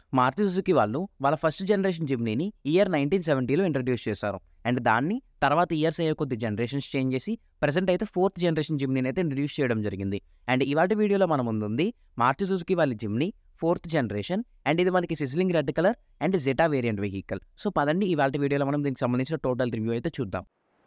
Maruti Suzuki వాళ్ళు వాళ్ళ first generation జిమ్నీని ఇయర్ నైన్టీన్ సెవెంటీలో ఇంట్రడ్యూస్ చేశారు అండ్ దాన్ని తర్వాత ఇయర్స్ అయ్యే కొద్ది జనరేషన్స్ చేంజ్ చేసి ప్రజెంట్ అయితే ఫోర్త్ జనరేషన్ జిమ్నీని అయితే ఇంట్రడ్యూస్ చేయడం జరిగింది అండ్ ఇవాటి వీడియోలో మన ముందుంది మారుతి సుజుకి వాళ్ళ జిమ్ని ఫోర్త్ జనరేషన్ అండ్ ఇది మనకి sizzling red colour and Zeta variant vehicle so పదండి ఇవాళ వీడియోలో మనం దీనికి సంబంధించిన టోటల్ రివ్యూ అయితే చూద్దాం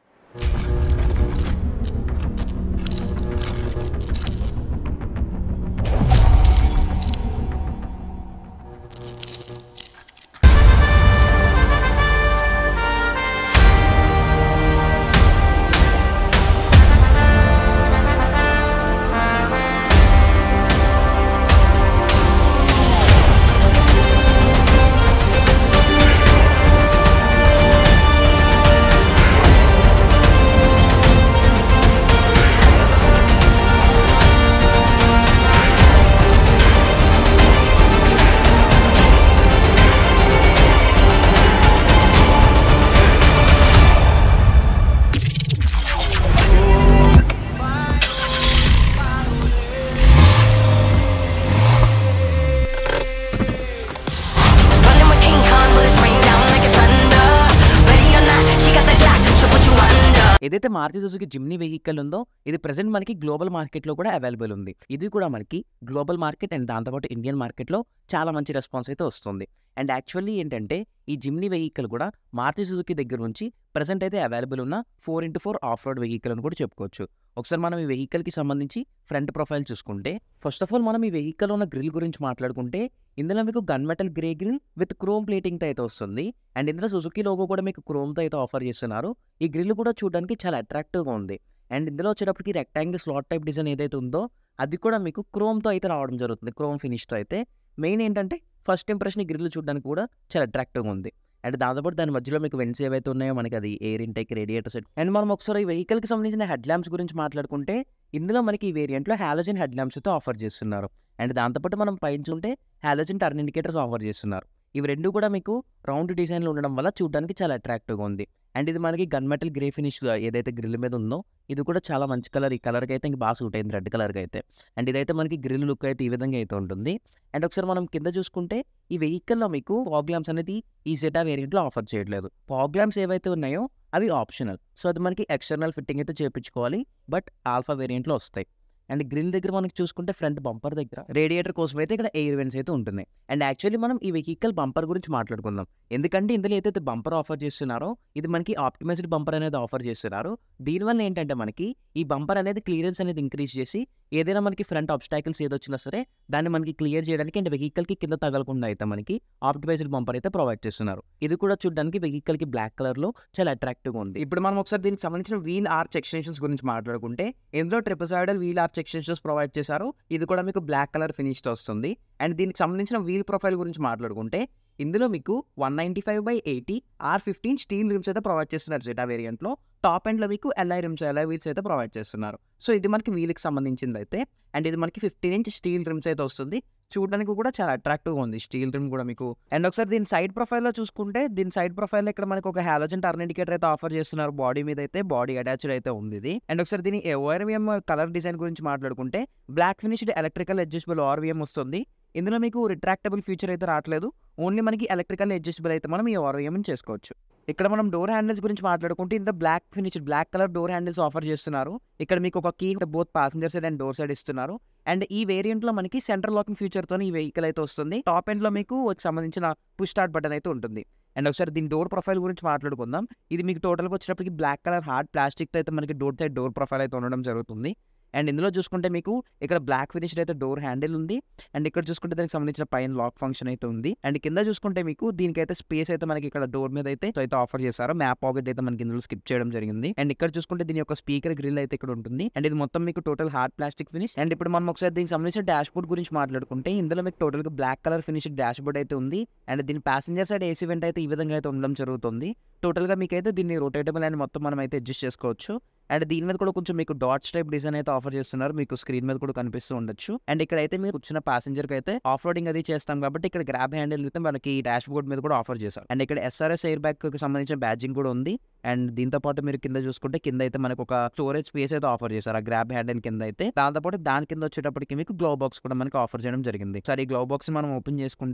Running with King Kong, bullets rain down like it's thunder. Ready or not, she got the Glock, she'll put you under. ఏదైతే Maruti Suzuki Jimny vehicle ఉందో ఇది ప్రెసెంట్ మనకి గ్లోబల్ మార్కెట్లో కూడా అవైలబుల్ ఉంది ఇది కూడా మనకి గ్లోబల్ మార్కెట్ అండ్ దాంతోపాటు ఇండియన్ మార్కెట్లో చాలా మంచి రెస్పాన్స్ అయితే వస్తుంది అండ్ యాక్చువల్లీ ఏంటంటే ఈ జిమ్నీ వెహికల్ కూడా మారుతి సుజుకి దగ్గర నుంచి ప్రెసెంట్ అయితే అవైలబుల్ ఉన్న four into four off road vehicle అని కూడా చెప్పుకోవచ్చు ఒకసారి మనం ఈ వెహికల్కి సంబంధించి ఫ్రంట్ ప్రొఫైల్ చూసుకుంటే ఫస్ట్ ఆఫ్ ఆల్ మనం ఈ వెహికల్ ఉన్న గ్రిల్ గురించి మాట్లాడుకుంటే ఇందులో మీకు gun metal grey grille with chrome ప్లేటింగ్తో అయితే వస్తుంది అండ్ ఇందులో సుజుకి లోగో కూడా మీకు క్రోమ్తో అయితే ఆఫర్ చేస్తున్నారు ఈ గ్రిల్ కూడా చూడడానికి చాలా అట్రాక్టివ్గా ఉంది అండ్ ఇందులో వచ్చేటప్పటికి రెక్టాంగిల్ స్లాట్ టైప్ డిజైన్ ఏదైతే ఉందో అది కూడా మీకు క్రోమ్తో అయితే రావడం జరుగుతుంది క్రోమ్ ఫినిష్తో అయితే మెయిన్ ఏంటంటే ఫస్ట్ ఇంప్రెషన్ ఈ గ్రిల్ చూడడానికి కూడా చాలా అట్రాక్టివ్గా ఉంది అండ్ దాంతోపాటు దాని మధ్యలో మీకు వెన్స్ ఏవైతే ఉన్నాయో మనకి అది air intake radiator set and మనం ఒకసారి ఈ వెహికల్కి సంబంధించిన హెడ్ ల్యాంప్స్ గురించి మాట్లాడుకుంటే ఇందులో మనకి ఈ వేరియంట్లో హాలోజన్ హెడ్ ల్యాంప్స్ అయితే ఆఫర్ చేస్తున్నారు అండ్ దాంతోపాటు మనం పైన చూంటే హాలోజన్ టర్న్ ఇండికేటర్స్ ఆఫర్ చేస్తున్నారు ఇవి రెండు కూడా మీకు రౌండ్ డిజైన్లో ఉండడం వల్ల చూడడానికి చాలా అట్రాక్టివ్గా ఉంది అండ్ ఇది మనకి గన్ మెటల్ గ్రే ఫినిష్ ఏదైతే గ్రిల్ మీద ఉందో ఇది కూడా చాలా మంచి కలర్ ఈ కలర్కి అయితే ఇంక బాగా సూట్ అయింది రెడ్ కలర్కి అయితే అండ్ ఇదైతే మనకి గ్రిల్ లుక్ అయితే ఈ విధంగా అయితే ఉంటుంది అండ్ ఒకసారి మనం కింద చూసుకుంటే ఈ వెహికల్లో మీకు ఫాగ్ ల్యాంప్స్ అనేది ఈ సెటా వేరియంట్లో ఆఫర్ చేయట్లేదు ఫాగ్ ల్యాంప్స్ ఏవైతే ఉన్నాయో అవి ఆప్షనల్ సో అది మనకి ఎక్స్టర్నల్ ఫిట్టింగ్ అయితే చేయించుకోవాలి బట్ ఆల్ఫా వేరియంట్లో వస్తాయి అండ్ గ్రిల్ దగ్గర మనకి చూసుకుంటే ఫ్రంట్ బంపర్ దగ్గర రేడియేటర్ కోసం అయితే ఇక్కడ ఎయిర్ వెంట్స్ అయితే ఉంటుంది అండ్ యాక్చువల్లీ మనం ఈ వెహికల్ బంపర్ గురించి మాట్లాడుకుందాం ఎందుకంటే ఇందులో ఏదైతే బంపర్ ఆఫర్ చేస్తున్నారో ఇది మనకి ఆప్టిమైజ్డ్ బంపర్ అనేది ఆఫర్ చేస్తున్నారు దీనివల్ల ఏంటంటే మనకి ఈ బంపర్ అనేది క్లియరెన్స్ అనేది ఇంక్రీజ్ చేసి ఏదైనా మనకి ఫ్రంట్ ఆబ్స్టాకిల్స్ ఏదొచ్చినా సరే దాన్ని మనకి క్లియర్ చేయడానికి అండ్ వెహికల్కి కింద తగలకుండా అయితే మనకి ఆప్టిమైజ్డ్ బంపర్ అయితే ప్రొవైడ్ చేస్తున్నారు ఇది కూడా చూడడానికి వెహికల్కి బ్లాక్ కలర్లో చాలా అట్రాక్టివ్గా ఉంది ఇప్పుడు మనం ఒకసారి దీనికి సంబంధించిన వీల్ ఆర్చ్ ఎక్స్టెన్షన్స్ గురించి మాట్లాడుకుంటే ఇందులో ట్రిపసైడల్ వీల్ ఆర్చ్ ఎక్స్టెన్షన్స్ ప్రొవైడ్ చేశారు ఇది కూడా మీకు బ్లాక్ కలర్ ఫినిష్తో వస్తుంది అండ్ దీనికి సంబంధించిన వీల్ ప్రొఫైల్ గురించి మాట్లాడుకుంటే ఇందులో మీకు one ninety five by eighty R fifteen steel rims అయితే ప్రొవైడ్ చేస్తున్నారు జెటా వేరియంట్లో టాప్ ఎండ్లో మీకు ఎల్ఐ రిమ్స్ ఎల్ఐ వీల్స్ అయితే ప్రొవైడ్ చేస్తున్నారు సో ఇది మనకి వీల్కి సంబంధించింది అయితే అండ్ ఇది మనకి ఫిఫ్టీన్ ఇంచ్ స్టీల్ రిమ్స్ అయితే వస్తుంది చూడడానికి కూడా చాలా అట్రాక్టివ్గా ఉంది స్టీల్ రిమ్ కూడా మీకు అండ్ ఒకసారి దీని సైడ్ ప్రొఫైల్లో చూసుకుంటే దీని సైడ్ ప్రొఫైల్ ఇక్కడ మనకి ఒక హాలోజన్ టర్న్ ఇండికేటర్ అయితే ఆఫర్ చేస్తున్నారు బాడీ మీద అయితే బాడీ అటాచ్డ్ అయితే ఉంది ఇది అండ్ ఒకసారి దీని ఓఆర్విఎం కలర్ డిజైన్ గురించి మాట్లాడుకుంటే black finished electrical adjustable ORVM వస్తుంది ఇందులో మీకు రిట్రాక్టబుల్ ఫీచర్ అయితే రావట్లేదు ఓన్లీ మనకి ఎలక్ట్రికల్ అడ్జస్టబుల్ అయితే మనం ఈ ఓఆర్విఎం చేసుకోవచ్చు ఇక్కడ మనం డోర్ హ్యాండిల్స్ గురించి మాట్లాడుకుంటే ఇంత black finished black colour door handles offer చేస్తున్నారు ఇక్కడ మీకు ఒక key both passenger side and door side ఇస్తున్నారు అండ్ ఈ వేరియంట్ లో మనకి సెంట్రల్ లాకింగ్ ఫీచర్ తో ఈ వెహికల్ అయితే వస్తుంది టాప్ ఎండ్ లో మీకు సంబంధించిన పుష్ స్టార్ట్ బటన్ అయితే ఉంటుంది అండ్ ఒకసారి దీని డోర్ ప్రొఫైల్ గురించి మాట్లాడుకుందాం ఇది మీకు టోటల్గా వచ్చేటప్పటికి బ్లాక్ కలర్ హార్డ్ ప్లాస్టిక్ తో అయితే మనకి డోర్ సైడ్ డోర్ ప్రొఫైల్ అయితే ఉండడం జరుగుతుంది అండ్ ఇందులో చూసుకుంటే మీకు ఇక్కడ బ్లాక్ ఫినిష్డ్ అయితే డోర్ హ్యాండిల్ ఉంది అండ్ ఇక్కడ చూసుకుంటే దానికి సంబంధించిన పైన లాక్ ఫంక్షన్ అయితే ఉంది అండ్ కింద చూసుకుంటే మీకు దీనికైతే స్పేస్ అయితే మనకి ఇక్కడ డోర్ మీద అయితే అయితే ఆఫర్ చేశారు మ్యాప్ పాకెట్ అయితే మనకి ఇందులో స్కిప్ చేయడం జరిగింది అండ్ ఇక్కడ చూసుకుంటే దీని యొక్క స్పీకర్ గ్రిల్ అయితే ఇక్కడ ఉంటుంది అండ్ ఇది మొత్తం మీకు total hard plastic finish and ఇప్పుడు మనం ఒకసారి దీనికి సంబంధించిన డాష్ బోర్డ్ గురించి మాట్లాడుకుంటే ఇందులో మీకు టోటల్ గా black colour finish dashboard అయితే ఉంది అండ్ దీని ప్యాసింజర్ సైడ్ ఏసీ వెంట్ అయితే ఈ విధంగా అయితే ఉండడం జరుగుతుంది టోటల్ గా మీకు అయితే దీన్ని రొటేటబుల్ అని మొత్తం మనం అయితే అడ్జస్ట్ చేసుకోవచ్చు అండ్ దీని మీద కూడా కొంచెం మీకు డాట్స్ టైప్ డిజైన్ అయితే ఆఫర్ చేస్తున్నారు మీకు స్క్రీన్ మీద కూడా కనిపిస్తూ ఉండొచ్చు అండ్ ఇక్కడ అయితే మీరు వచ్చిన ప్యాసింజర్ కి అయితే ఆఫ్ రోడింగ్ అది చేస్తాం కాబట్టి ఇక్కడ గ్రాబ్ హ్యాండిల్ అయితే మనకి డాష్ బోర్డ్ మీద కూడా ఆఫర్ చేశారు అండ్ ఇక్కడ ఎస్ఆర్ఎస్ ఎయిర్ బ్యాగ్ కి సంబంధించిన బ్యాజింగ్ కూడా ఉంది అండ్ దీంతో పాటు మీరు కింద చూసుకుంటే కింద అయితే మనకు ఒక స్టోరేజ్ స్పేస్ అయితే ఆఫర్ చేశారు ఆ గ్రాబ్ హ్యాండిల్ కింద అయితే దాంతో పాటు దాని కింద వచ్చేటప్పటికి మీకు గ్లో బాక్స్ కూడా మనకి ఆఫర్ చేయడం జరిగింది సరే ఈ గ్లో బాక్స్ మనం ఓపెన్ చేసుకుంటే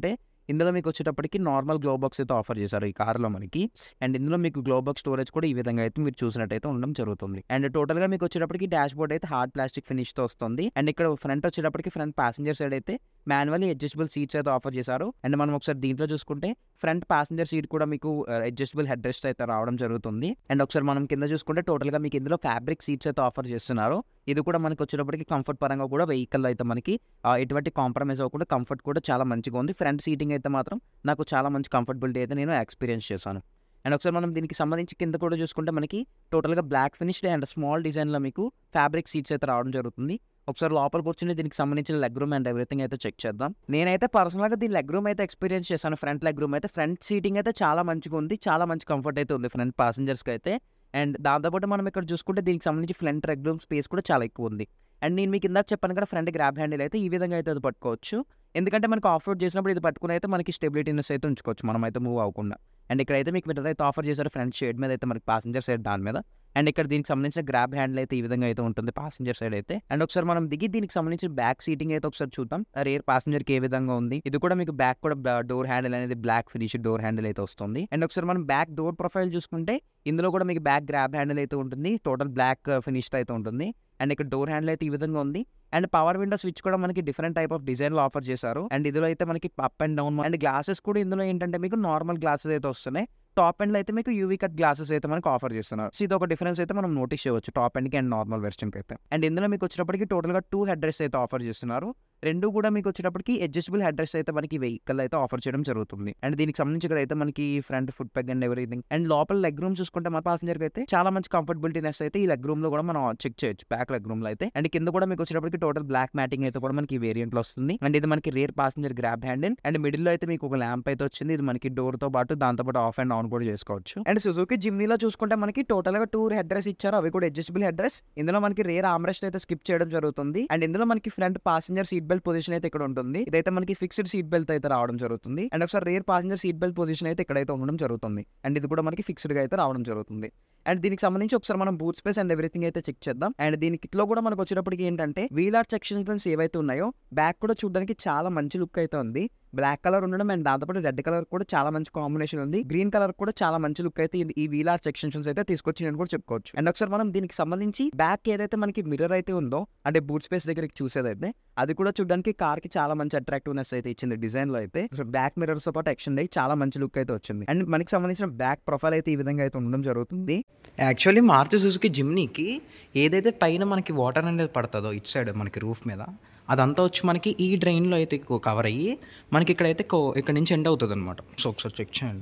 ఇందులో మీకు వచ్చేటప్పటికి నార్మల్ గ్లో బాక్స్ అయితే ఆఫర్ చేశారు ఈ కార్లో మనకి అండ్ ఇందులో మీకు గ్లో బాక్స్ స్టోరేజ్ కూడా ఈ విధంగా అయితే మీరు చూసినట్టయితే ఉండడం జరుగుతుంది అండ్ టోటల్ గా మీకు వచ్చేటప్పటికి డాష్ బోర్డ్ అయితే హార్డ్ ప్లాస్టిక్ ఫినిష్ తో వస్తుంది అండ్ ఇక్కడ ఫ్రంట్ వచ్చేటప్పటికి ఫ్రంట్ ప్యాసింజర్ సైడ్ అయితే మాన్యువల్ అడ్జస్టబుల్ సీట్స్ అయితే ఆఫర్ చేశారు అండ్ మనం ఒకసారి దీంట్లో చూసుకుంటే ఫ్రంట్ ప్యాసింజర్ సీట్ కూడా మీకు అడ్జస్టబుల్ హెడ్ రెస్ట్ అయితే రావడం జరుగుతుంది అండ్ ఒకసారి మనం కింద చూసుకుంటే టోటల్ గా మీకు ఇందులో ఫ్యాబ్రిక్ సీట్స్ అయితే ఆఫర్ చేస్తున్నారు ఇది కూడా మనకి వచ్చేటప్పటికి కంఫర్ట్ పరంగా కూడా వెహికల్ అయితే మనకి ఆ, ఎటువంటి కాంప్రమైజ్ అవ్వకుండా కంఫర్ట్ కూడా చాలా మంచిగా ఉంది ఫ్రంట్ సీటింగ్ అయితే మాత్రం నాకు చాలా మంచి కంఫర్టబిలిటీ అయితే నేను ఎక్స్పీరియన్స్ చేశాను అండ్ ఒకసారి మనం దీనికి సంబంధించి కింద కూడా చూసుకుంటే మనకి టోటల్గా బ్లాక్ ఫినిష్డ్ అండ్ స్మాల్ డిజైన్లో మీకు ఫ్యాబ్రిక్ సీట్స్ అయితే రావడం జరుగుతుంది ఒకసారి లోపల కూర్చొని దీనికి సంబంధించిన లెగ్ రూమ్ అండ్ ఎవ్రీథింగ్ అయితే చెక్ చేద్దాం నేనైతే పర్సనల్గా దీని లెగ్ రూమ్ అయితే ఎక్స్పీరియన్స్ చేశాను ఫ్రంట్ లెగ్ రూమ్ అయితే ఫ్రంట్ సీటింగ్ అయితే చాలా మంచిగా ఉంది చాలా మంచి కంఫర్ట్ అయితే ఉంది ఫ్రంట్ ప్యాసింజర్స్కి అయితే అండ్ దాంతోపాటు మనం ఇక్కడ చూసుకుంటే దీనికి సంబంధించి ఫ్రంట్ లెగ్ రూమ్ స్పేస్ కూడా చాలా ఎక్కువ ఉంది అండ్ నేను మీకు ఇందాక చెప్పాను కదా ఫ్రంట్ గ్రాబ్ హ్యాండిల్ అయితే ఈ విధంగా అయితే అది పట్టుకోవచ్చు ఎందుకంటే మనకి ఆఫ్ రోడ్ చేసినప్పుడు ఇది పట్టుకుని అయితే మనకి స్టెబిలిటీనెస్ అయితే ఉంచుకోవచ్చు మనం అయితే మూవ్ అవ్వకుండా అండ్ ఇక్కడైతే మీకు మీరు అయితే ఆఫర్ చేశారు ఫ్రంట్ షేడ్ మీద అయితే మనకి ప్యాసింజర్ సైడ్ దాని మీద అండ్ ఇక్కడ దీనికి సంబంధించిన గ్రాబ్ హ్యాండిల్ అయితే ఈ విధంగా అయితే ఉంటుంది ప్యాసింజర్ సైడ్ అయితే అండ్ ఒకసారి మనం దిగి దీనికి సంబంధించిన బ్యాక్ సీటింగ్ అయితే ఒకసారి చూద్దాం రేర్ ప్యాసింజర్ కి ఏ విధంగా ఉంది ఇది కూడా మీకు బ్యాక్ కూడా డోర్ హ్యాండిల్ అనేది బ్లాక్ ఫినిష్ డోర్ హ్యాండిల్ అయితే వస్తుంది అండ్ ఒకసారి మనం బ్యాక్ డోర్ ప్రొఫైల్ చూసుకుంటే ఇందులో కూడా మీకు బ్యాక్ గ్రాబ్ హ్యాండిల్ అయితే ఉంటుంది టోటల్ బ్లాక్ ఫినిష్ అయితే ఉంటుంది అండ్ ఇక్కడ డోర్ హ్యాండిల్ అయితే ఈ విధంగా ఉంది అండ్ పవర్ విండో స్విచ్ కూడా మనకి డిఫరెంట్ టైప్ ఆఫ్ డిజైన్ లో ఆఫర్ చేశారు అండ్ ఇందులో అయితే మనకి up and down and glasses కూడా ఇందులో ఏంటంటే మీకు నార్మల్ గ్లాసెస్ అయితే వస్తున్నాయి టాప్ ఎండ్ లో అయితే మీకు యూవీ కట్ గ్లాసెస్ అయితే మనకి ఆఫర్ చేస్తున్నారు సో ఇది ఒక డిఫరెన్స్ అయితే మనం నోటీస్ చేయవచ్చు టాప్ ఎండ్ కి అండ్ నార్మల్ వెర్షన్ అయితే అండ్ ఇందులో మీకు వచ్చేటప్పటికి టోటల్ గా టూ హెడ్ రెస్ట్ అయితే ఆఫర్ చేస్తున్నారు రెండు కూడా మీకు వచ్చేటప్పటికి అడ్జస్టబుల్ హెడ్ రెస్ట్ అయితే మనకి వెహికల్ అయితే ఆఫర్ చేయడం జరుగుతుంది అండ్ దీనికి సంబంధించి ఇక్కడ అయితే మనకి front foot peg and everything and లోపల లెగ్ రూమ్ చూసుకుంటే మన పాసెంజర్ అయితే చాలా మంచి కంఫర్టబిలిటీనెస్ అయితే ఈ లెగ్ రూమ్ లో కూడా మనం చెక్ చేయొచ్చు బ్యాక్ లెగ్ రూమ్ లో అయితే అండ్ కింద కూడా మీకు వచ్చేటప్పటికి టోటల్ బ్లాక్ మ్యాటింగ్ అయితే కూడా మనకి వేరియంట్ లో వస్తుంది అండ్ ఇది మనకి rear passenger grab handle and middle లో అయితే మీకు ఒక ల్యాంప్ అయితే వచ్చింది ఇది మనకి డోర్ తో పాటు దాంతో పాటు ఆఫ్ అండ్ ఆన్ కూడా చేసుకోవచ్చు అండ్ సుజుకి జిమ్నీలో చూసుకుంటే మనకి టోటల్ గా టూ హెడ్ డ్రెస్ ఇచ్చారు అవి కూడా అడ్జస్టబుల్ హెడ్ డ్రెస్ ఇందులో మనకి రేర్ ఆమ్రెస్ట్ అయితే స్కిప్ చేయడం జరుగుతుంది అండ్ ఇందులో మనకి front passenger seat belt position అయితే ఇక్కడ ఉంటుంది ఇదైతే మనకి ఫిక్స్డ్ సీట్ బెల్ట్ అయితే రావడం జరుగుతుంది అండ్ ఒకసారి rear passenger seat belt position అయితే ఇక్కడైతే ఉండడం జరుగుతుంది అండ్ ఇది కూడా మనకి ఫిక్స్డ్ గా అయితే రావడం జరుగుతుంది అండ్ దీనికి సంబంధించి ఒకసారి మనం బూట్ స్పేస్ అండ్ ఎవ్రీథింగ్ అయితే చెక్ చేద్దాం అండ్ దీని కిట్లో కూడా మనకు వచ్చేటప్పటికి ఏంటంటే వీలార్ సెక్షన్స్ ఏవైతే ఉన్నాయో బ్యాక్ కూడా చూడడానికి చాలా మంచి లుక్ అయితే ఉంది బ్లాక్ కలర్ ఉండడం అండ్ దాంతోపాటు రెడ్ కలర్ కూడా చాలా మంచి కాంబినేషన్ ఉంది గ్రీన్ కలర్ కూడా చాలా మంచి లుక్ అయితే ఈ- ఈ వీలార్ సెక్షన్స్ అయితే తీసుకొచ్చి నేను కూడా చెప్పుకోవచ్చు అండ్ ఒకసారి మనం దీనికి సంబంధించి బ్యాక్ ఏదైతే మనకి మిర్రర్ అయితే ఉందో అంటే బూట్ స్పేస్ దగ్గరికి చూసేదైతే అది కూడా చూడడానికి కార్ కి చాలా మంచి అట్రాక్టివ్నెస్ అయితే ఇచ్చింది డిజైన్ లో అయితే బ్యాక్ మిర్రర్స్ తో పాటు ఎక్షన్ అయ్యి చాలా మంచి లుక్ అయితే వచ్చింది అండ్ మనకి సంబంధించిన బ్యాక్ ప్రొఫైల్ అయితే ఈ విధంగా అయితే ఉండడం జరుగుతుంది యాక్చువల్లీ మారుతి సుజుకి జిమ్నీకి ఏదైతే పైన మనకి వాటర్ అనేది పడుతుందో ఇటు సైడ్ మనకి రూఫ్ మీద అదంతా వచ్చి మనకి ఈ డ్రైన్లో అయితే ఎక్కువ కవర్ అయ్యి మనకి ఇక్కడైతే కో- ఇక్కడ నుంచి ఎండ్ అవుతుంది అనమాట సో ఒకసారి చెక్ చేయండి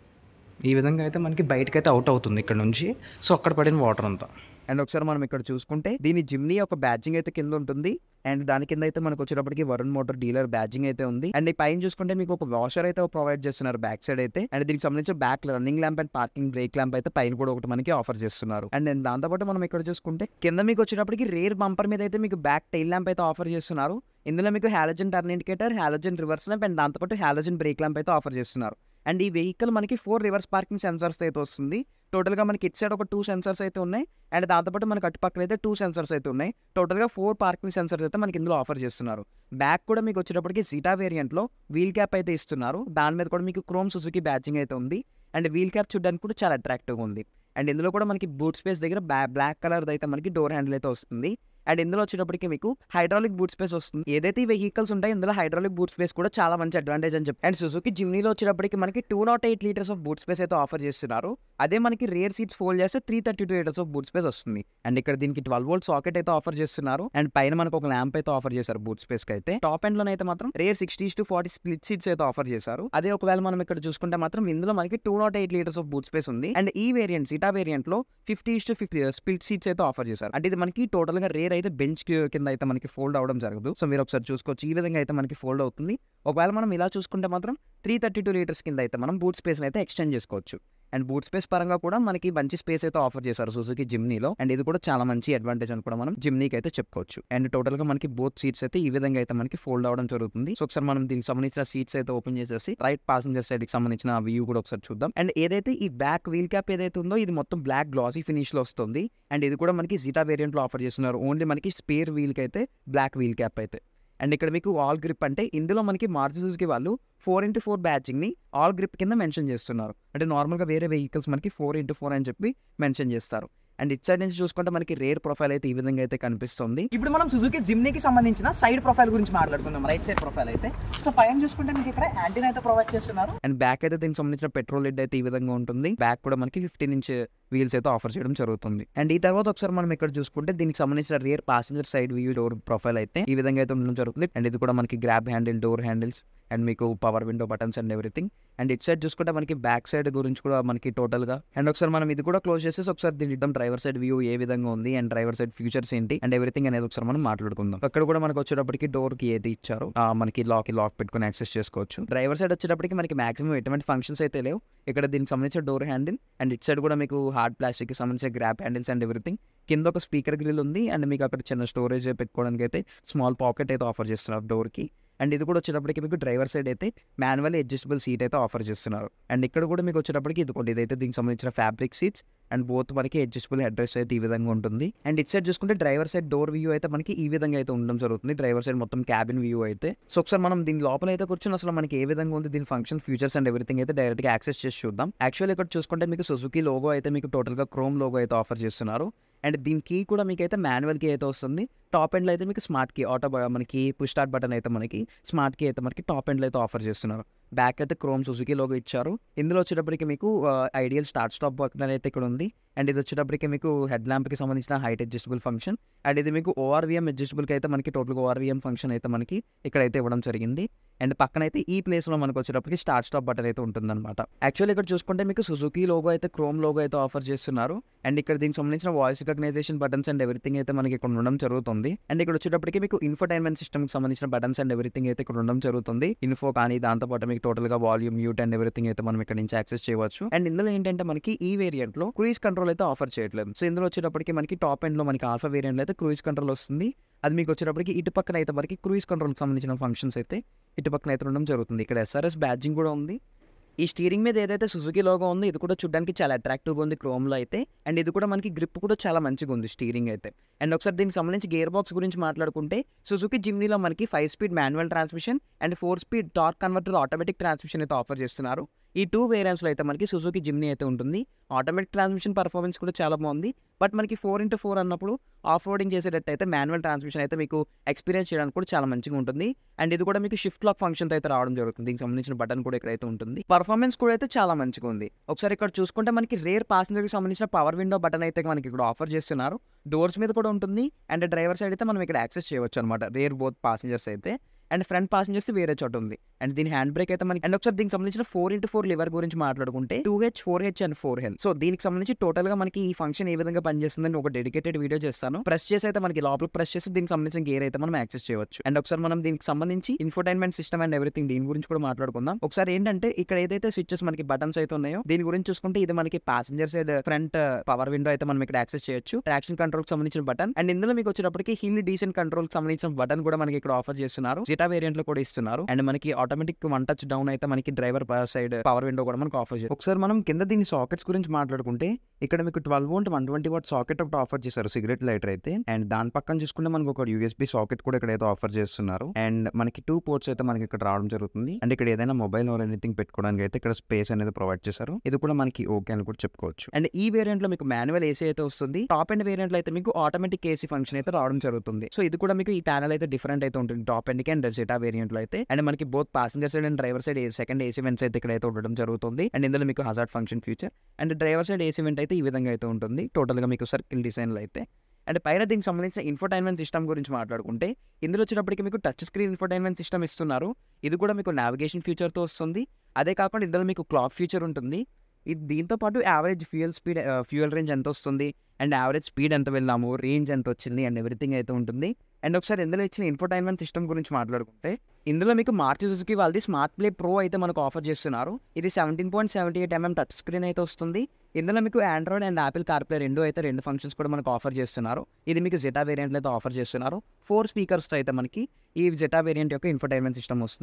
ఈ విధంగా అయితే మనకి బయటకైతే అవుట్ అవుతుంది ఇక్కడ నుంచి సో అక్కడ పడిన వాటర్ అంతా అండ్ ఒకసారి మనం ఇక్కడ చూసుకుంటే దీని జిమ్నీ ఒక బ్యాడ్జింగ్ అయితే కింద ఉంటుంది అండ్ దాని కింద అయితే మనకు వచ్చేటప్పటికి వరుణ్ మోటార్ డీలర్ బ్యాడ్జింగ్ అయితే ఉంది అండ్ ఈ పైన చూసుకుంటే మీకు ఒక వాషర్ అయితే ప్రొవైడ్ చేస్తున్నారు బ్యాక్ సైడ్ అయితే అండ్ దీనికి సంబంధించి back running lamp and parking brake lamp అయితే పైన కూడా ఒకటి మనకి ఆఫర్ చేస్తున్నారు అండ్ then దాంతోపాటు మనం ఇక్కడ చూసుకుంటే కింద మీకు వచ్చేటప్పటికి రేర్ బంపర్ మీద అయితే మీకు బ్యాక్ టైల్ ల్యాంప్ అయితే ఆఫర్ చేస్తున్నారు ఇందులో మీకు halogen turn indicator halogen reverse lamp and దాంతోపాటు హాలోజన్ బ్రేక్ ల్యాంప్ అయితే ఆఫర్ చేస్తున్నారు అండ్ ఈ వెహికల్ మనకి ఫోర్ రివర్స్ పార్కింగ్ సెన్సర్స్ అయితే వస్తుంది టోటల్గా మనకి ఇట్ సైడ్ ఒక టూ సెన్సర్స్ అయితే ఉన్నాయి అండ్ దాంతోపాటు మనకి అటుపక్కన అయితే టూ సెన్సర్స్ అయితే ఉన్నాయి టోటల్గా ఫోర్ పార్కింగ్ సెన్సర్స్ అయితే మనకి ఇందులో ఆఫర్ చేస్తున్నారు బ్యాక్ కూడా మీకు వచ్చేటప్పటికి జీటా వేరియంట్లో వీల్ క్యాప్ అయితే ఇస్తున్నారు దాని మీద కూడా మీకు క్రోమ్ సుజుకి బ్యాచింగ్ అయితే ఉంది అండ్ వీల్ క్యాప్ చూడడానికి కూడా చాలా అట్రాక్టివ్గా ఉంది అండ్ ఇందులో కూడా మనకి బూట్ స్పేస్ దగ్గర బ్లాక్ కలర్ అయితే మనకి డోర్ హ్యాండిల్ అయితే వస్తుంది అండ్ ఇందులో వచ్చేటప్పటికి మీకు హైడ్రాలిక్ బూట్ స్పేస్ వస్తుంది ఏదైతే ఈ వెహికల్స్ ఉంటాయో ఇందులో హైడ్రాలిక్ బూట్ స్పేస్ కూడా చాలా మంచి అడ్వాంటేజ్ అని చెప్పి అండ్ సుజుకి జిమ్నీలో వచ్చేటప్పటికి మనకి two nought eight litres of boot space అయితే ఆఫర్ చేస్తున్నారు అదే మనకి రేర్ సీట్స్ ఫోల్డ్ చేస్తే three thirty two litres of boot space వస్తుంది అండ్ ఇక్కడ దీనికి ట్వెల్వ్ వోల్ట్ సాకెట్ అయితే ఆఫర్ చేస్తున్నారు అండ్ పైన మనకు ఒక ల్యాంప్ అయితే ఆఫర్ చేశారు బూట్ స్పేస్ కి అయితే టాప్ ఎండ్ లోనైతే మాత్రం rear sixty to forty split seats అయితే ఆఫర్ చేశారు అదే ఒకవేళ మనం ఇక్కడ చూసుకుంటే మాత్రం ఇందులో మనకి two nought eight litres of boot space ఉంది అండ్ ఈ వేరియంట్ సిటా వేరియంట్ లో fifty to fifty split seats అయితే ఆఫర్ చేశారు అంటే ఇది మనకి టోటల్ గా రేర్ అయితే బెంచ్ కింద అయితే మనకి ఫోల్డ్ అవడం జరగదు సో మీరు ఒకసారి చూసుకోవచ్చు ఈ విధంగా అయితే మనకి ఫోల్డ్ అవుతుంది ఒకవేళ మనం ఇలా చూసుకుంటే మాత్రం త్రీ థర్టీ టూ లీటర్స్ కింద అయితే మనం బూట్ స్పేస్ అయితే ఎక్స్టెండ్ చేసుకోవచ్చు అండ్ బూట్ స్పేస్ పరంగా కూడా మనకి మంచి స్పేస్ అయితే ఆఫర్ చేశారు సుజుకి జిమ్నీలో అండ్ ఇది కూడా చాలా మంచి అడ్వాంటేజ్ అని కూడా మనం జిమ్నీకి అయితే చెప్పుకోవచ్చు అండ్ టోటల్ గా మనకి బోత్ సీట్స్ అయితే ఈ విధంగా అయితే మనకి ఫోల్డ్ అవడం జరుగుతుంది సో ఒకసారి మనం దీనికి సంబంధించిన సీట్స్ అయితే ఓపెన్ చేసేసి రైట్ పాసింజర్ సైడ్ కి సంబంధించిన వ్యూ కూడా ఒకసారి చూద్దాం అండ్ ఏదైతే ఈ బ్యాక్ వీల్ క్యాప్ ఏదైతే ఉందో ఇది మొత్తం బ్లాక్ గ్లాసీ ఫినిష్ లో వస్తుంది అండ్ ఇది కూడా మనకి జీటా వేరియంట్ లో ఆఫర్ చేస్తున్నారు ఓన్లీ మనకి స్పేర్ వీల్ కి అయితే బ్లాక్ వీల్ క్యాప్ అయితే అండ్ ఇక్కడ మీకు ఆల్ గ్రిప్ అంటే ఇందులో మనకి మారుతి సుజుకి వాళ్ళు ఫోర్ ఇంటూ ఫోర్ బ్యాచింగ్ని ఆల్ గ్రిప్ కింద మెన్షన్ చేస్తున్నారు అంటే నార్మల్గా వేరే వెహికల్స్ మనకి ఫోర్ ఇంటూ ఫోర్ అని చెప్పి మెన్షన్ చేస్తారు అండ్ ఇట్ సైడ్ నుంచి చూసుకుంటే మనకి రేర్ ప్రొఫైల్ అయితే ఈ విధంగా అయితే కనిపిస్తుంది ఇప్పుడు మనం సుజుకి జిమ్నీకి సంబంధించిన సైడ్ ప్రొఫైల్ గురించి మాట్లాడుకుందాం రైట్ సైడ్ ప్రొఫైల్ అయితే సో పైన చూసుకుంటే మీకు ఇక్కడ యాంటీనా అయితే ప్రొవైడ్ చేస్తున్నారు అండ్ బ్యాక్ అయితే దీనికి సంబంధించిన పెట్రోల్ లెడ్ అయితే ఈ విధంగా ఉంటుంది బ్యాక్ కూడా మనకి ఫిఫ్టీన్ ఇంచ్ వీల్స్ అయితే ఆఫర్ చేయడం జరుగుతుంది అండ్ ఈ తర్వాత ఒకసారి మనం ఇక్కడ చూసుకుంటే దీనికి సంబంధించిన rear passenger side view door profile అయితే ఈ విధంగా అయితే ఉండడం జరుగుతుంది అండ్ ఇది కూడా మనకి grab handle door handles and మీకు power window buttons and everything and ఇట్ సైడ్ చూసుకుంటే మనకి బ్యాక్ సైడ్ గురించి కూడా మనకి టోటల్ గా అండ్ ఒకసారి మనం ఇది కూడా క్లోజ్ చేసేసి ఒకసారి దీని ఇద్దాం డ్రైవర్ సైడ్ వ్యూ ఏ విధంగా ఉంది అండ్ డ్రైవర్ సైడ్ ఫ్యూచర్స్ ఏంటి అండ్ ఎవ్రీథింగ్ అనేది ఒకసారి మనం మాట్లాడుకుందాం అక్కడ కూడా మనకి వచ్చేటప్పటికి డోర్ కి ఏది ఇచ్చారు ఆ, మనకి లాక్ లాక్ పెట్టుకుని యాక్సెస్ చేసుకోవచ్చు డ్రైవర్ సైడ్ వచ్చేటప్పటికి మనకి మాక్సిమం ఎటువంటి ఫంక్షన్స్ అయితే లేవు ఇక్కడ దీనికి సంబంధించిన డోర్ హ్యాండిల్ అండ్ ఇట్ సైడ్ కూడా మీకు హార్డ్ ప్లాస్టిక్ కి సంబంధించిన గ్రాప్ హ్యాండిల్స్ అండ్ ఎవ్రీథింగ్ కింద ఒక స్పీకర్ గ్రిల్ ఉంది అండ్ మీకు అక్కడ చిన్న స్టోరేజ్ పెట్టుకోవడానికి అయితే స్మాల్ పాకెట్ అయితే ఆఫర్ చేస్తున్నారు డోర్ కి అండ్ ఇది కూడా వచ్చేటప్పటికి మీకు డ్రైవర్ సైడ్ అయితే మాన్యువల్ అడ్జస్టబుల్ సీట్ అయితే ఆఫర్ చేస్తున్నారు అండ్ ఇక్కడ కూడా మీకు వచ్చేటప్పటికి ఇది ఒకటి ఇదైతే దీనికి సంబంధించిన ఫ్యాబ్రిక్ సీట్స్ అండ్ బోత్ మనకి అడ్జస్టబుల్ అడ్రస్ అయితే ఈ విధంగా ఉంటుంది అండ్ ఇట్ సైడ్ చూసుకుంటే డ్రైవర్ సైడ్ డోర్ వ్యూ అయితే మనకి ఈ విధంగా అయితే ఉండడం జరుగుతుంది డ్రైవర్ సైడ్ మొత్తం క్యాబిన్ వ్యూ అయితే సో ఒకసారి మనం దీని లోపల అయితే కూర్చొని అసలు మనకి ఏ విధంగా ఉంది దీని ఫంక్షన్ ఫీచర్స్ అండ్ ఎవ్రీథింగ్ అయితే డైరెక్ట్ గా యాక్సెస్ చేసి చూద్దాం యాక్చువల్ ఇక్కడ చూసుకుంటే మీకు సుజుకి లోగో అయితే మీకు టోటల్ గా క్రోమ్ లోగో అయితే ఆఫర్ చేస్తున్నారు అండ్ దీని కీ కూడా మీకు అయితే మాన్యువల్ కీ అయితే వస్తుంది టాప్ ఎండ్లో అయితే మీకు స్మార్ట్ కీ ఆటో మనకి పుష్ స్టార్ట్ బటన్ అయితే మనకి స్మార్ట్ కీ అయితే మనకి టాప్ ఎండ్లో అయితే ఆఫర్ చేస్తున్నారు బ్యాక్ అయితే క్రోమ్ సుజుకి లోగో ఇచ్చారు ఇందులో వచ్చేటప్పటికి మీకు ఐడియల్ స్టార్ట్ స్టాప్ బటన్ అయితే ఇక్కడ ఉంది అండ్ ఇది వచ్చేటప్పటికి మీకు హెడ్ ల్యాంప్కి సంబంధించిన హైట్ అడ్జస్టబుల్ ఫంక్షన్ అండ్ ఇది మీకు ఓఆర్విఎం అడ్జస్టబుల్కి అయితే మనకి టోటల్గా ఓఆర్విఎం ఫంక్షన్ అయితే మనకి ఇక్కడైతే ఇవ్వడం జరిగింది అండ్ పక్కన అయితే ఈ ప్లేస్లో మనకు వచ్చేటప్పటికి స్టార్ట్ స్టాప్ బటన్ అయితే ఉంటుందన్నమాట యాక్చువల్లీ ఇక్కడ చూసుకుంటే మీకు సుజుకి లోగో అయితే క్రోమ్ లోగో అయితే ఆఫర్ చేస్తున్నారు అండ్ ఇక్కడ దీనికి సంబంధించిన voice recognition buttons and everything అయితే మనకి ఇక్కడ ఉండడం జరుగుతుంది అండ్ ఇక్కడ వచ్చేటప్పటికి మీకు ఇన్ఫోటైన్మెంట్ సిస్టమ్కి సంబంధించిన బటన్స్ అండ్ ఎవ్రీథింగ్ అయితే ఇక్కడ ఉండడం జరుగుతుంది ఇన్ఫో కానీ దాంతోపాటు మీకు టోటల్ గా వాల్యూమ్ మ్యూట్ అండ్ ఎవ్రీథింగ్ అయితే మనం ఇక్కడ నుంచి యాక్సెస్ చేయవచ్చు అండ్ ఇందులో ఏంటంటే మనకి ఈ వేరియంట్ లో క్రూయిజ్ కంట్రోల్ అయితే ఆఫర్ చేయట్లేదు సో ఇందులో వచ్చేటప్పటికి మనకి టాప్ ఎండ్ లో మనకి ఆల్ఫా వేరియంట్ లో అయితే క్రూయిజ్ కంట్రోల్ వస్తుంది అది మీకు వచ్చేటప్పటికి ఇటు పక్కన అయితే మనకి క్రూయిజ్ కంట్రోల్ సంబంధించిన ఫంక్షన్స్ అయితే ఇటు పక్కన అయితే ఉండడం జరుగుతుంది ఇక్కడ ఎస్ఆర్ఎస్ బ్యాడ్జింగ్ కూడా ఉంది ఈ స్టీరింగ్ మీద ఏదైతే సుజుకి లోగో ఉందో ఇది కూడా చూడడానికి చాలా అట్రాక్టివ్గా ఉంది క్రోమ్లో అయితే అండ్ ఇది కూడా మనకి గ్రిప్ కూడా చాలా మంచిగా ఉంది స్టీరింగ్ అయితే అండ్ ఒకసారి దీనికి సంబంధించి గేర్ బాక్స్ గురించి మాట్లాడుకుంటే సుజుకి జిమ్నీలో మనకి five speed manual transmission and four speed torque converter automatic transmission అయితే ఆఫర్ చేస్తున్నారు ఈ టూ వేరియంట్స్లో అయితే మనకి సుజుకి జిమ్నీ అయితే ఉంటుంది ఆటోమేటిక్ ట్రాన్స్మిషన్ పర్ఫార్మెన్స్ కూడా చాలా బాగుంది బట్ మనకి ఫోర్ ఇంటూ ఫోర్ అన్నప్పుడు ఆఫ్ రోడింగ్ చేసేటట్టు అయితే మాన్యువల్ ట్రాన్స్మిషన్ అయితే మీకు ఎక్స్పీరియన్స్ చేయడానికి కూడా చాలా మంచిగా ఉంటుంది అండ్ ఇది కూడా మీకు షిఫ్ట్ లాక్ ఫంక్షన్ అయితే రావడం జరుగుతుంది దీనికి సంబంధించిన బటన్ కూడా ఇక్కడైతే ఉంటుంది పర్ఫార్మెన్స్ కూడా అయితే చాలా మంచిగా ఉంది ఒకసారి ఇక్కడ చూసుకుంటే మనకి రేర్ కి సంబంధించిన పవర్ విండో బటన్ అయితే మనకి ఇక్కడ ఆఫర్ చేస్తున్నారు డోర్స్ మీద కూడా ఉంటుంది అండ్ డ్రైవర్ సైడ్ అయితే మనం ఇక్కడ యాక్సెస్ చేయవచ్చు అనమాట రేర్ బోత్ పాసెంజర్స్ అయితే అండ్ ఫ్రంట్ పాసెంజర్స్ వేరే చోట ఉంది అండ్ దీని హ్యాండ్ బ్రేక్ అయితే మనకి అండ్ ఒకసారి దీనికి సంబంధించిన ఫోర్ ఇంటూ ఫోర్ లివర్ గురించి మాట్లాడుకుంటే two H four H and four L so దీనికి సంబంధించి టోటల్ గా మనకి ఈ ఫంక్షన్ ఏ విధంగా పనిచేస్తుందని ఒక డెడికేటెడ్ వీడియో చేస్తాను ప్రెస్ చేసి అయితే మనకి లోపల ప్రెస్ చేసి దీనికి సంబంధించిన గేర్ అయితే మనం యాక్సెస్ చేయవచ్చు అండ్ ఒకసారి మనం దీనికి సంబంధించి ఇన్ఫోటైన్మెంట్ సిస్టమ్ అండ్ ఎవ్రీథింగ్ దీని గురించి కూడా మాట్లాడుకుందాం ఒకసారి ఏంటంటే ఇక్కడ ఏదైతే స్విచ్చెస్ మనకి బటన్స్ అయితే ఉన్నాయో దీని గురించి చూసుకుంటే ఇది మనకి passenger side front power window అయితే మనం ఇక్కడ యాక్సెస్ చేయొచ్చు ట్రాక్షన్ కంట్రోల్ సంబంధించిన బటన్ అండ్ ఇందులో మీకు వచ్చేటప్పటికి హిల్ డీసెంట్ కంట్రోల్ సంబంధించిన బటన్ కూడా మనకి ఇక్కడ ఆఫర్ చేస్తున్నారు జిటా వేరియంట్ లో కూడా ఇస్తున్నారు అండ్ మనకి ఆటోమేటిక్ వన్ టచ్ డౌన్ అయితే మనకి డ్రైవర్ సైడ్ పవర్ విండో కూడా మనకి ఆఫర్ చేస్తారు ఒకసారి మనం కింద దీని సాకెట్స్ గురించి మాట్లాడుకుంటే ఇక్కడ మీకు twelve volt one twenty watt socket ఒకటి ఆఫర్ చేశారు సిగరెట్ లైటర్ అయితే అండ్ దాని పక్కన చూసుకుంటే మనకు ఒక యూఎస్బి సాకెట్ కూడా ఇక్కడ అయితే ఆఫర్ చేస్తున్నారు అండ్ మనకి టూ పోర్ట్స్ అయితే మనకి ఇక్కడ రావడం జరుగుతుంది అండ్ ఇక్కడ ఏదైనా మొబైల్ ఆర్ ఎనీథింగ్ పెట్టుకోవడానికి అయితే ఇక్కడ స్పేస్ అనేది ప్రొవైడ్ చేశారు ఇది కూడా మనకి ఓకే అని కూడా చెప్పుకోవచ్చు అండ్ ఈ వేరియంట్ లో మీకు మాన్యువల్ ఏసీ అయితే వస్తుంది టాప్ అండ్ వేరియంట్ లో అయితే మీకు ఆటోమేటిక్ ఏసీ ఫంక్షన్ అయితే రావడం జరుగుతుంది సో ఇది కూడా మీకు ఈ ప్యానల్ అయితే డిఫరెంట్ అయితే ఉంటుంది టాప్ అండ్ కి అండ్ జెటా వేరియంట్ లో అయితే అండ్ మనకి both passenger side and driver side second AC vents అయితే ఇక్కడ అయితే ఉండడం జరుగుతుంది అండ్ ఇందులో మీకు hazard function feature and driver side AC vent అయితే ఈ విధంగా అయితే ఉంటుంది టోటల్ గా మీకు సర్కిల్ డిజైన్ లో అయితే అండ్ పైన దీనికి సంబంధించిన ఇన్ఫోటైన్మెంట్ సిస్టమ్ గురించి మాట్లాడుకుంటే ఇందులో వచ్చేటప్పటికి మీకు టచ్ స్క్రీన్ ఇన్ఫోటైన్మెంట్ సిస్టమ్ ఇస్తున్నారు ఇది కూడా మీకు నావిగేషన్ ఫీచర్తో వస్తుంది అదే కాకుండా ఇందులో మీకు క్లాక్ ఫీచర్ ఉంటుంది ఇది దీంతో పాటు average fuel speed fuel range ఎంత వస్తుంది అండ్ యావరేజ్ స్పీడ్ ఎంత వెళ్ళాము రేంజ్ ఎంత వచ్చింది అండ్ ఎవ్రీథింగ్ అయితే ఉంటుంది అండ్ ఒకసారి ఇందులో ఇచ్చిన ఇన్ఫోటైన్మెంట్ సిస్టమ్ గురించి మాట్లాడుకుంటే ఇందులో మీకు మార్చి సుజుకి వాళ్ళది స్మార్ట్ ప్లే ప్రో అయితే మనకు ఆఫర్ చేస్తున్నారు ఇది seventeen point seventy eight mm touch screen అయితే వస్తుంది ఇందులో మీకు ఆండ్రాయిడ్ అండ్ యాపిల్ కార్ప్లే రెండు అయితే రెండు ఫంక్షన్స్ కూడా మనకు ఆఫర్ చేస్తున్నారు ఇది మీకు జెటా వేరియంట్లో అయితే ఆఫర్ చేస్తున్నారు ఫోర్ స్పీకర్స్తో అయితే మనకి ఈ జెటా వేరియంట్ యొక్క ఇన్ఫర్టైన్మెంట్ సిస్టమ్ వస్తుంది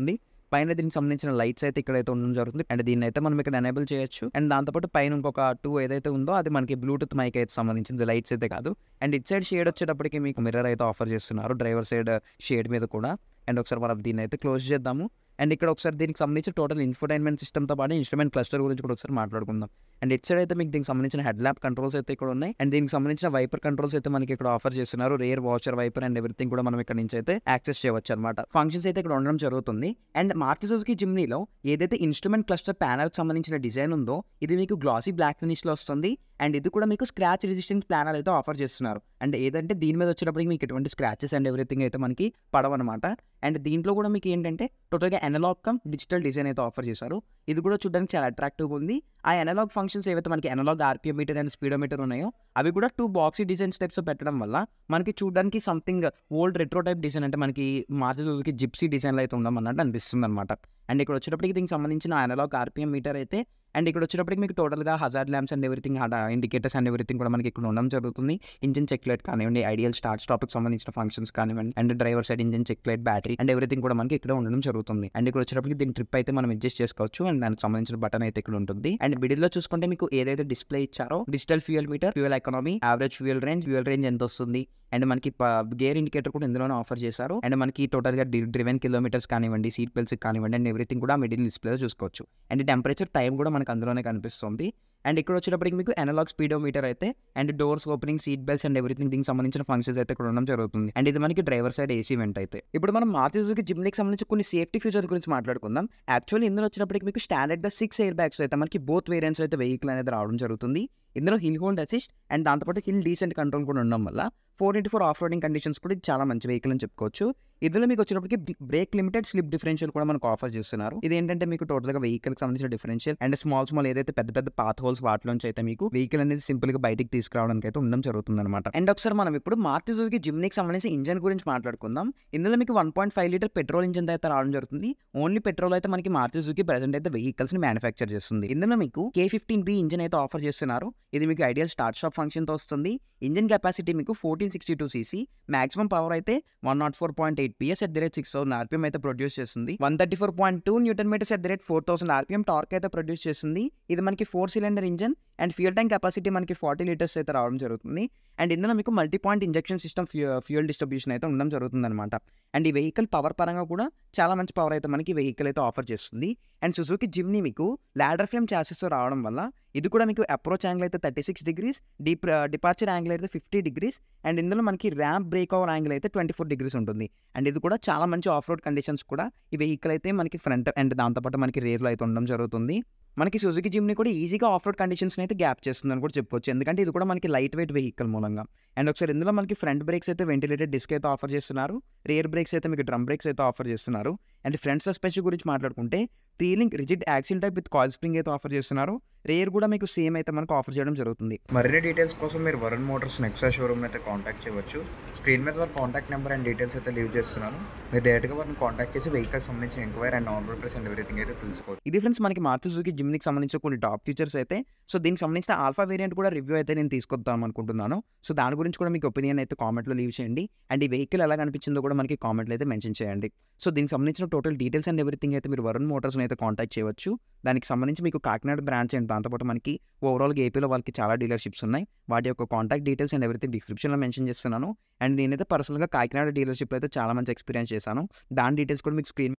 పైన దీనికి సంబంధించిన లైట్స్ అయితే ఇక్కడైతే ఉండడం జరుగుతుంది అండ్ దీన్ని అయితే మనం ఇక్కడ ఎనేబుల్ చేయొచ్చు అండ్ దాంతోపాటు పైన ఇంకొక టూ ఏదైతే ఉందో అది మనకి బ్లూటూత్ మైక్ అయితే సంబంధించింది లైట్స్ అయితే కాదు అండ్ ఇట్ సైడ్ షేడ్ వచ్చేటప్పటికి మీకు మిర్రర్ అయితే ఆఫర్ చేస్తున్నారు డ్రైవర్ సైడ్ షేడ్ మీద కూడా అండ్ ఒకసారి మనం దీన్ని అయితే క్లోజ్ చేద్దాము అండ్ ఇక్కడ ఒకసారి దీనికి సంబంధించి టోటల్ ఇన్ఫర్టైన్మెంట్ సిస్టమ్తో పాటు ఇన్స్ట్రుమెంట్ క్లస్టర్ గురించి కూడా ఒకసారి మాట్లాడుకుందాం అండ్ ఇట్ సైడ్ అయితే మీకు దీనికి సంబంధించిన హెడ్ ల్యాప్ కంట్రోల్స్ అయితే ఇక్కడ ఉన్నాయి అండ్ దీనికి సంబంధించిన వైపర్ కంట్రోల్స్ అయితే మనకి ఇక్కడ ఆఫర్ చేస్తున్నారు rear washer wiper and everything కూడా మనం ఇక్కడ నుంచి అయితే యాక్సెస్ చేయవచ్చు అనమాట ఫంక్షన్స్ అయితే ఇక్కడ ఉండడం జరుగుతుంది అండ్ మార్చి సుజుకి జిమ్నీలో ఏదైతే ఇన్స్ట్రుమెంట్ క్లస్టర్ ప్యానల్కి సంబంధించిన డిజైన్ ఉందో ఇది మీకు గ్లాసీ బ్లాక్ ఫినిష్లో వస్తుంది అండ్ ఇది కూడా మీకు స్క్రాచ్ రెసిస్టెన్స్ ప్లానర్ అయితే ఆఫర్ చేస్తున్నారు అండ్ ఏదంటే దీని మీద వచ్చేటప్పటికి మీకు ఎటువంటి స్క్రాచెస్ అండ్ ఎవ్రీథింగ్ అయితే మనకి పడవన్నమాట అండ్ దీంట్లో కూడా మీకు ఏంటంటే టోటల్గా అనలాగ్ కమ్ డిజిటల్ డిజైన్ అయితే ఆఫర్ చేశారు ఇది కూడా చూడడానికి చాలా అట్రాక్టివ్గా ఉంది ఆ అనలాగ్ ఫంక్షన్స్ ఏవైతే మనకి analog RPM meter and speedometer ఉన్నాయో అవి కూడా టూ బాక్సీ డిజైన్ స్టెప్స్ పెట్టడం వల్ల మనకి చూడడానికి something old retro type design అంటే మనకి మార్చి జిప్సీ డిజైన్లో అయితే ఉండమన్నట్టు అనిపిస్తుంది అనమాట అండ్ ఇక్కడ వచ్చేటప్పటికి దీనికి సంబంధించిన అనలాగ్ ఆర్పిఎం మీటర్ అయితే అండ్ ఇక్కడ వచ్చేటప్పటికి మీకు టోటల్గా hazard lamps and everything indicators and everything కూడా మనకి ఇక్కడ ఉండడం జరుగుతుంది ఇంజిన్ చెక్ లైట్ కానివ్వండి ఐడియల్ స్టార్ట్ స్టాప్కి సంబంధించిన ఫంక్షన్స్ కానివ్వండి and driver side engine check light battery and everything కూడా మనకి ఇక్కడ ఉండడం జరుగుతుంది అండ్ ఇక్కడ వచ్చేటప్పటికి దీని ట్రిప్ అయితే మనం అడ్జస్ట్ చేసుకోవచ్చు అండ్ దానికి సంబంధించిన బటన్ అయితే ఇక్కడ ఉంటుంది అండ్ మిడిల్ లో చూసుకుంటే మీకు ఏదైతే డిస్ప్లే ఇచ్చారో digital fuel meter fuel economy average fuel range fuel range ఎంత వస్తుంది అండ్ మనకి గేర్ ఇండికేటర్ కూడా ఇందులోనే ఆఫర్ చేశారు అండ్ మనకి టోటల్ గా డ్రివెన్ కిలోమీటర్స్ కానివ్వండి సీట్ బెల్ట్స్ కానివ్వండి అండ్ ఎవ్రీథింగ్ కూడా మిడిల్ డిస్ప్లేలో చూసుకోవచ్చు అండ్ టెంపరేచర్ టైం కూడా మనకు అందులోనే కనిపిస్తుంది అండ్ ఇక్కడ వచ్చేటప్పటికి మీకు అనలాగ్ స్పీడోమీటర్ అయితే and doors opening seat belts and everything దీనికి సంబంధించిన ఫంక్షన్స్ అయితే ఇక్కడ ఉండడం జరుగుతుంది అండ్ ఇది మనకి డ్రైవర్ సైడ్ ఏసీ వెంట్ అయితే ఇప్పుడు మనం మారుతి సుజుకి జిమ్నికి సంబంధించి కొన్ని సేఫ్టీ ఫీచర్స్ గురించి మాట్లాడుకుందాం యాక్చువల్లీ ఇందులో వచ్చినప్పటికి మీకు స్టాండర్డ్ గా సిక్స్ ఎయిర్ బ్యాగ్స్ అయితే మనకి బోత్ వేరియంట్స్ అయితే వెహికల్ అనేది రావడం జరుగుతుంది ఇందులో హిల్ హోల్డ్ అసిస్ట్ అండ్ దాంతోపాటు హిల్ డీసెంట్ కంట్రోల్ కూడా ఉండడం వల్ల four into four off roading conditions కూడా ఇది చాలా మంచి వెహికల్ అని చెప్పుకోవచ్చు ఇందులో మీకు వచ్చేటప్పటికి బ్రేక్ లిమిటెడ్ స్లిప్ డిఫరెన్షియల్ కూడా మనకు ఆఫర్ చేస్తున్నారు ఇది ఏంటంటే మీకు టోటల్ గా వెహికల్ కి సంబంధించిన డిఫరెన్షియల్ అండ్ స్మాల్ స్మాల్ ఏదైతే పెద్ద పెద్ద పాత్ హోల్స్ వాటిలోంచి అయితే మీకు వెహికల్ అనేది సింపుల్ గా బయటికి తీసుకురావడానికి అయితే ఉండడం జరుగుతుంది అనమాట అండ్ ఒకసారి మనం ఇప్పుడు మారుతి సుజుకి జిమ్నికి సంబంధించి ఇంజన్ గురించి మాట్లాడుకుందాం ఇందులో మీకు one point five litre petrol engine అయితే రావడం జరుగుతుంది ఓన్లీ పెట్రోల్ అయితే మనకి మారుతి సుజుకి ప్రెసెంట్ అయితే వెహికల్స్ ని మ్యానుఫ్యాక్చర్ చేస్తుంది ఇందులో మీకు కే ఫిఫ్టీన్ బి ఇంజన్ అయితే ఆఫర్ చేస్తున్నారు ఇది మీకు ఐడియల్ స్టార్ట్ స్టాప్ ఫంక్షన్ తో వస్తుంది ఇంజన్ కెపాసిటీ మీకు fourteen sixty two cc maximum power అయితే one nought four point eight PS at the rate six thousand RPM అయితే ప్రొడ్యూస్ చేస్తుంది one thirty four point two newton metres at the rate four thousand RPM torque అయితే produce చేస్తుంది ఇది మనకి four cylinder engine and fuel tank capacity మనకి forty litres అయితే రావడం జరుగుతుంది అండ్ ఇందులో మీకు multi point injection system fuel distribution అయితే ఉండడం జరుగుతుంది అనమాట అండ్ ఈ వెహికల్ పవర్ పరంగా కూడా చాలా మంచి పవర్ అయితే మనకి వెహికల్ అయితే ఆఫర్ చేస్తుంది అండ్ సుజుకి జిమ్ని మీకు లాడర్ ఫ్రేమ్ ఛాసెస్తో రావడం వల్ల ఇది కూడా మీకు అప్రోచ్ యాంగిల్ అయితే thirty six degrees deep departure angle అయితే ఫిఫ్టీ డిగ్రీస్ అండ్ ఇందులో మనకి ర్యాంప్ బ్రేక్ ఓవర్ యాంగిల్ అయితే ట్వంటీ ఫోర్ డిగ్రీస్ ఉంటుంది అండ్ ఇది కూడా చాలా మంచి ఆఫ్ రోడ్ కండిషన్స్ కూడా ఈ వెహికల్ అయితే మనకి ఫ్రంట్ అండ్ దాంతోపాటు మనకి రేర్లో అయితే ఉండడం జరుగుతుంది మనకి సుజుకి జిమ్ని కూడా ఈజీగా ఆఫ్ రోడ్ కండిషన్స్ అయితే గ్యాప్ చేస్తుందని కూడా చెప్పుకోవచ్చు ఎందుకంటే ఇది కూడా మనకి లైట్ వెయిట్ వెహికల్ మూలంగా అండ్ ఒకసారి ఇందులో మనకి ఫ్రంట్ బ్రేక్స్ అయితే వెంటిలేటెడ్ డిస్క్ అయితే ఆఫర్ చేస్తున్నారు రియర్ బ్రేక్స్ అయితే మీకు డ్రమ్ బ్రేక్స్ అయితే ఆఫర్ చేస్తున్నారు అండ్ ఫ్రంట్ సస్పెన్షన్ గురించి మాట్లాడుకుంటే టీలింగ్ rigid axle type with coil spring అయితే ఆఫర్ చేస్తున్నారు రేర్ కూడా మీకు సేమ్ అయితే మనకు ఆఫర్ చేయడం జరుగుతుంది మరిన్ని డీటెయిల్స్ కోసం మీరు వరుణ్ మోటార్స్ నెక్సా షోరూమ్ అయితే కాంటాక్ట్ చేయవచ్చు స్క్రీన్ మీద వారి కాంటాక్ట్ నెంబర్ అండ్ డీటెయిల్స్ అయితే లీవ్ చేస్తున్నాను మీరు డైరెక్ట్గా వారిని కాంటాక్ట్ చేసి వెహికల్ సంబంధించిన enquiry and normal price and everything అయితే తెలుసుకోవచ్చు ఇది ఫ్రెండ్స్ మనకి మారుతి సుజుకి జిమ్నికి సంబంధించిన కొన్ని టాప్ ఫీచర్స్ అయితే సో దీనికి సంబంధించిన ఆల్ఫా వేరియంట్ కూడా రివ్యూ అయితే నేను తీసుకొద్దాం అనుకుంటున్నాను సో దాని గురించి కూడా మీకు ఒపీనియన్ అయితే కామెంట్లో లీవ్ చేయండి అండ్ ఈ వెహికల్ ఎలా కనిపించిందో కూడా మనకి కామెంట్లో అయితే మెన్షన్ చేయండి సో దీనికి సంబంధించిన టోటల్ డీటెయిల్స్ అండ్ ఎవ్రీథింగ్ అయితే మీరు వరుణ్ మోటార్స్ని అయితే కాంటాక్ట్ చేయవచ్చు దానికి సంబంధించి మీకు కాకినాడ బ్రాంచ్ అండ్ దాంతోపాటు మనకి ఓవరాల్గా ఏపీలో వాళ్ళకి చాలా డీలర్షిప్స్ ఉన్నాయి వాటి యొక్క కాంటాక్ట్ డీటెయిల్స్ అండ్ ఎవ్రీథింగ్ డిస్క్రిప్షన్లో మెన్షన్ చేస్తున్నాను అండ్ నేనైతే పర్సనల్గా కాకినాడ డీలర్షిప్లో అయితే చాలా మంచి ఎక్స్పీరియన్స్ చేశాను దాని డీటెయిల్స్ కూడా మీకు స్క్రీన్